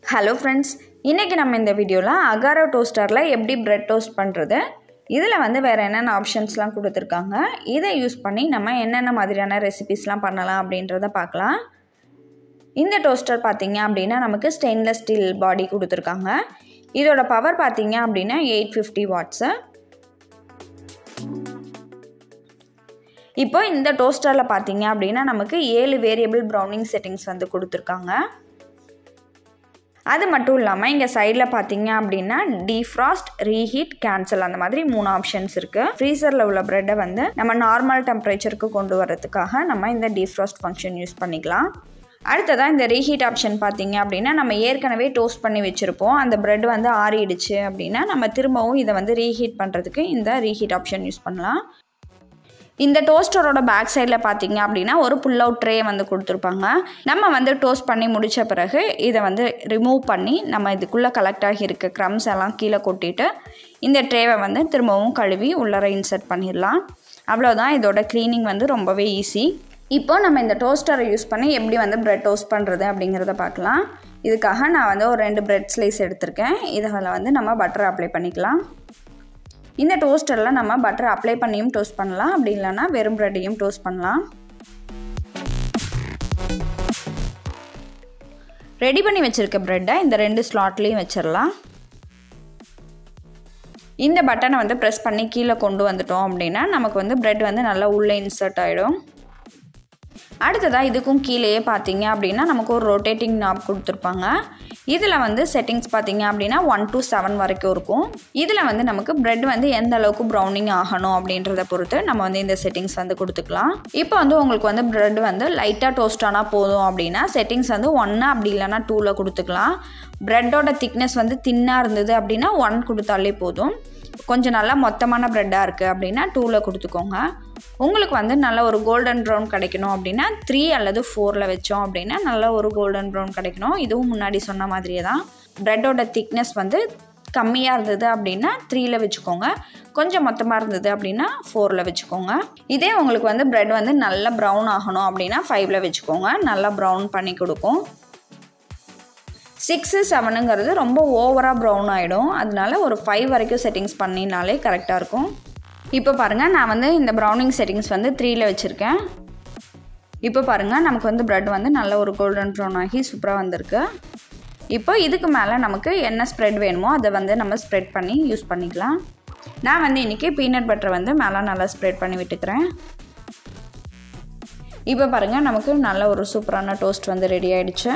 hello friends இன்றைக்கி நம்ம இந்த வீடியோவில் அகாரோ டோஸ்டரில் எப்படி பிரெட் டோஸ்ட் பண்ணுறது இதில் வந்து வேறு என்னென்ன ஆப்ஷன்ஸ்லாம் கொடுத்துருக்காங்க இதை யூஸ் பண்ணி நம்ம என்னென்ன மாதிரியான ரெசிபிஸ்லாம் பண்ணலாம் அப்படின்றத பார்க்கலாம் இந்த டோஸ்டர் பார்த்தீங்க அப்படின்னா நமக்கு ஸ்டெயின்லெஸ் ஸ்டீல் பாடி கொடுத்துருக்காங்க இதோட பவர் பார்த்தீங்க அப்படின்னா எயிட் ஃபிஃப்டி வாட்ஸு இப்போ இந்த டோஸ்டரில் பார்த்தீங்க அப்படின்னா நமக்கு ஏழு வேரியபிள் ப்ரௌனிங் செட்டிங்ஸ் வந்து கொடுத்துருக்காங்க அது மட்டும் இல்லாமல் இங்கே சைடில் பார்த்தீங்க அப்படின்னா டீஃப்ராஸ்ட் ரீஹீட் கேன்சல் அந்த மாதிரி மூணு ஆப்ஷன்ஸ் இருக்குது ஃப்ரீசரில் உள்ள ப்ரெட்டை வந்து நம்ம நார்மல் டெம்பரேச்சருக்கு கொண்டு வரதுக்காக நம்ம இந்த டீஃப்ராஸ்ட் ஃபங்க்ஷன் யூஸ் பண்ணிக்கலாம் அடுத்ததாக இந்த ரீஹீட் ஆப்ஷன் பார்த்தீங்க அப்படின்னா நம்ம ஏற்கனவே டோஸ்ட் பண்ணி வச்சுருப்போம் அந்த ப்ரெட் வந்து ஆறிடுச்சு அப்படின்னா நம்ம திரும்பவும் இதை வந்து ரீஹீட் பண்ணுறதுக்கு இந்த ரீஹீட் ஆப்ஷன் யூஸ் பண்ணலாம் இந்த டோஸ்டரோட பேக் சைடில் பார்த்தீங்க அப்படின்னா ஒரு புல் அவுட் ட்ரே வந்து கொடுத்துருப்பாங்க நம்ம வந்து டோஸ்ட் பண்ணி முடித்த பிறகு இதை வந்து ரிமூவ் பண்ணி நம்ம இதுக்குள்ளே கலெக்ட் ஆகியிருக்க க்ரம்ஸ் எல்லாம் கீழே கொட்டிட்டு இந்த ட்ரேவை வந்து திரும்பவும் கழுவி உள்ளர இன்சர்ட் பண்ணிடலாம் அவ்வளோதான் இதோட க்ளீனிங் வந்து ரொம்பவே ஈஸி இப்போ நம்ம இந்த டோஸ்டரை யூஸ் பண்ணி எப்படி வந்து ப்ரெட் டோஸ்ட் பண்ணுறது அப்படிங்கிறத பார்க்கலாம் இதுக்காக நான் வந்து ஒரு ரெண்டு ப்ரெட் ஸ்லைஸ் எடுத்திருக்கேன் இதில் வந்து நம்ம பட்டரை அப்ளை பண்ணிக்கலாம் இந்த டோஸ்டரில் நம்ம பட்டர் அப்ளை பண்ணியும் டோஸ்ட் பண்ணலாம் அப்படி இல்லைன்னா வெறும் ப்ரெட்டையும் டோஸ்ட் பண்ணலாம் ரெடி பண்ணி வச்சுருக்க ப்ரெட்டை இந்த ரெண்டு ஸ்லாட்லேயும் வச்சிடலாம் இந்த பட்டனை வந்து ப்ரெஸ் பண்ணி கீழே கொண்டு வந்துட்டோம் அப்படின்னா நமக்கு வந்து ப்ரெட் வந்து நல்லா உள்ளே இன்சர்ட் ஆகிடும் அடுத்ததாக இதுக்கும் கீழேயே பார்த்தீங்க அப்படின்னா நமக்கு ஒரு ரொட்டேட்டிங் நாப் கொடுத்துருப்பாங்க இதில் வந்து செட்டிங்ஸ் பார்த்தீங்க அப்படின்னா ஒன் டு செவன் வரைக்கும் இருக்கும் இதில் வந்து நமக்கு ப்ரெட் வந்து எந்த அளவுக்கு ப்ரௌனிங் ஆகணும் அப்படின்றத பொறுத்து நம்ம வந்து இந்த செட்டிங்ஸ் வந்து கொடுத்துக்கலாம் இப்போ வந்து உங்களுக்கு வந்து ப்ரெட் வந்து லைட்டாக டோஸ்ட் ஆனால் போதும் அப்படின்னா செட்டிங்ஸ் வந்து ஒன்று அப்படி இல்லைனா டூவில் கொடுத்துக்கலாம் ப்ரெட்டோட திக்னஸ் வந்து தின்னாக இருந்தது அப்படின்னா ஒன் கொடுத்தாலே போதும் கொஞ்சம் நல்லா மொத்தமான ப்ரெட்டாக இருக்குது அப்படின்னா டூவில் கொடுத்துக்கோங்க உங்களுக்கு வந்து நல்ல ஒரு கோல்டன் ப்ரௌன் கிடைக்கணும் அப்படின்னா த்ரீ அல்லது ஃபோரில் வச்சோம் அப்படின்னா நல்ல ஒரு கோல்டன் ப்ரௌன் கிடைக்கணும் இதுவும் முன்னாடி சொன்ன மாதிரியே தான் ப்ரெட்டோட திக்னஸ் வந்து கம்மியாக இருந்தது அப்படின்னா த்ரீயில் வச்சுக்கோங்க கொஞ்சம் மொத்தமாக இருந்தது அப்படின்னா ஃபோரில் வச்சுக்கோங்க இதே உங்களுக்கு வந்து ப்ரெட் வந்து நல்லா ப்ரௌன் ஆகணும் அப்படின்னா ஃபைவ்ல வச்சுக்கோங்க நல்லா ப்ரௌன் பண்ணி கொடுக்கும் சிக்ஸு செவனுங்கிறது ரொம்ப ஓவராக ப்ரௌன் ஆகிடும் அதனால ஒரு ஃபைவ் வரைக்கும் செட்டிங்ஸ் பண்ணினாலே கரெக்டாக இருக்கும் இப்போ பாருங்கள் நான் வந்து இந்த ப்ரௌனிங் செட்டிங்ஸ் வந்து த்ரீயில் வச்சுருக்கேன் இப்போ பாருங்கள் நமக்கு வந்து ப்ரெட் வந்து நல்ல ஒரு கோல்டன் ப்ரௌன் ஆகி சூப்பராக வந்திருக்கு இப்போ இதுக்கு மேலே நமக்கு என்ன ஸ்ப்ரெட் வேணுமோ அதை வந்து நம்ம ஸ்ப்ரெட் பண்ணி யூஸ் பண்ணிக்கலாம் நான் வந்து இன்றைக்கி பீனட் பட்டரை வந்து மேலே நல்லா ஸ்ப்ரெட் பண்ணி விட்டுக்கிறேன் இப்போ பாருங்கள் நமக்கு நல்ல ஒரு சூப்பரான டோஸ்ட் வந்து ரெடி ஆகிடுச்சு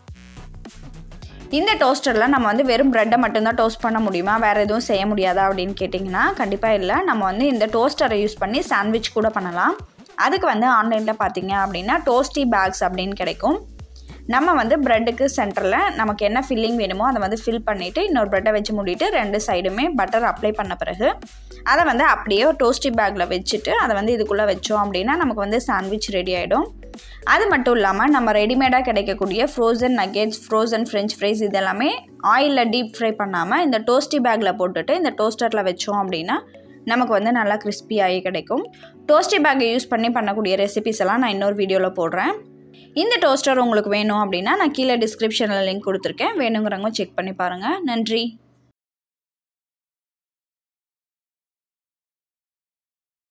இந்த டோஸ்டரில் நம்ம வந்து வெறும் ப்ரெட்டை மட்டும்தான் டோஸ்ட் பண்ண முடியுமா வேறு எதுவும் செய்ய முடியாதா அப்படின்னு கேட்டிங்கன்னா கண்டிப்பாக இல்லை நம்ம வந்து இந்த டோஸ்டரை யூஸ் பண்ணி சாண்ட்விச் கூட பண்ணலாம் அதுக்கு வந்து ஆன்லைனில் பார்த்தீங்க அப்படின்னா டோஸ்டி பேக்ஸ் அப்படின்னு கிடைக்கும் நம்ம வந்து ப்ரெட்டுக்கு சென்டரில் நமக்கு என்ன ஃபில்லிங் வேணுமோ அதை வந்து ஃபில் பண்ணிவிட்டு இன்னொரு ப்ரெட்டை வச்சு மூடிட்டு ரெண்டு சைடுமே பட்டர் அப்ளை பண்ண பிறகு அதை வந்து அப்படியே ஒரு டோஸ்டி பேக்கில் வச்சுட்டு அதை வந்து இதுக்குள்ளே வச்சோம் அப்படின்னா நமக்கு வந்து சாண்ட்விச் ரெடி ஆகிடும் அது மட்டும் இல்லாமல் நம்ம ரெடிமேடாக கிடைக்கக்கூடிய frozen nuggets frozen French fries இதெல்லாமே ஆயிலில் டீப் ஃப்ரை பண்ணாமல் இந்த டோஸ்டி பேக்கில் போட்டுட்டு இந்த டோஸ்டரில் வச்சோம் அப்படின்னா நமக்கு வந்து நல்லா கிறிஸ்பியாகி கிடைக்கும் டோஸ்டி பேக்கை யூஸ் பண்ணி பண்ணக்கூடிய ரெசிபிஸ் எல்லாம் நான் இன்னொரு வீடியோவில் போடுறேன் இந்த டோஸ்டர் உங்களுக்கு வேணும் அப்படின்னா நான் கீழே டிஸ்கிரிப்ஷனில் லிங்க் கொடுத்துருக்கேன் வேணுங்கிறவங்க செக் பண்ணி பாருங்கள் நன்றி